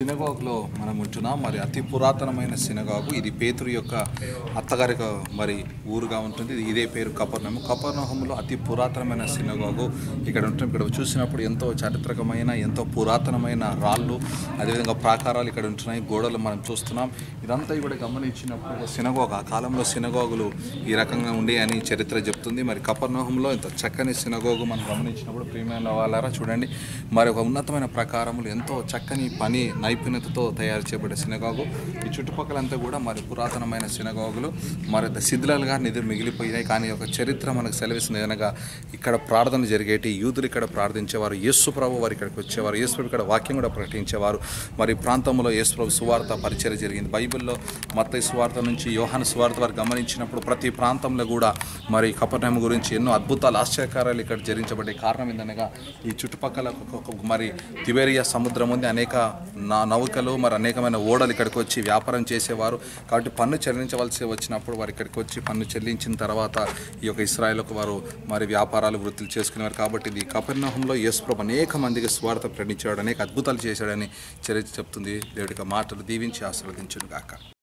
సినగాగులో మనం ఉంటున్నాం మరి అతి పురాతనమైన సినగాగు ఇది పేతురు యొక్క అత్తగారి యొక్క మరి ఊరుగా ఉంటుంది ఇది ఇదే పేరు కపర్నహము కపర్నహంలో అతి పురాతనమైన సినగాగు ఇక్కడ ఉంటుంది ఇక్కడ చూసినప్పుడు ఎంతో చారిత్రకమైన ఎంతో పురాతనమైన రాళ్ళు అదేవిధంగా ప్రాకారాలు ఇక్కడ ఉంటున్నాయి గోడలు మనం చూస్తున్నాం ఇదంతా ఇక్కడ గమనించినప్పుడు ఒక సినగోగ ఆ కాలంలో సినగోగులు ఈ రకంగా ఉండే అని చరిత్ర చెప్తుంది మరి కపర్నహంలో ఇంత చక్కని సినగోగు మనం గమనించినప్పుడు ప్రియమైన వాళ్ళారా చూడండి మరి ఒక ఉన్నతమైన ప్రకారములు ఎంతో చక్కని పని నైపుణ్యతతో తయారు చేయబడే సినగాగు ఈ చుట్టుపక్కలంతా కూడా మరి పురాతనమైన సినగాగులు మరి శిథిలాలుగా నిధులు మిగిలిపోయినాయి కానీ ఒక చరిత్ర మనకు సెలవిస్తుంది అనగా ఇక్కడ ప్రార్థన జరిగేటి యూదులు ఇక్కడ ప్రార్థించేవారు యేసు ప్రభు వారు ఇక్కడికి వచ్చేవారు యేసు ప్రభు ఇక్కడ వాక్యం కూడా ప్రకటించేవారు మరి ఈ ప్రాంతంలో యేసు ప్రభు సువార్త పరిచయం జరిగింది బైబిల్లో మత్తయి సువార్త నుంచి యోహాను సువార్త వారు గమనించినప్పుడు ప్రతి ప్రాంతంలో కూడా మరి కపర్ణం గురించి ఎన్నో అద్భుతాలు ఆశ్చర్యకారాలు ఇక్కడ జరిగించబడే కారణం ఏందనగా ఈ చుట్టుపక్కల ఒక- ఒక మరి తిబేరియా సముద్రం ఉంది అనేక నా నౌకలు మరి అనేకమైన ఓడలు ఇక్కడికి వచ్చి వ్యాపారం చేసేవారు కాబట్టి పన్ను చెల్లించవలసి వచ్చినప్పుడు వారు ఇక్కడికి వచ్చి పన్ను చెల్లించిన తర్వాత ఈ యొక్క ఇస్రాయల్కు వారు మరి వ్యాపారాలు వృత్తులు చేసుకునేవారు కాబట్టి ఇది కపెర్నహంలో యేసుప్రభు అనేక మందికి స్వార్థ ప్రకటించాడు అనేక అద్భుతాలు చేశాడని చరిత్ర చెప్తుంది దేవుడికి మాటలు దీవించి ఆశీర్వదించును గాక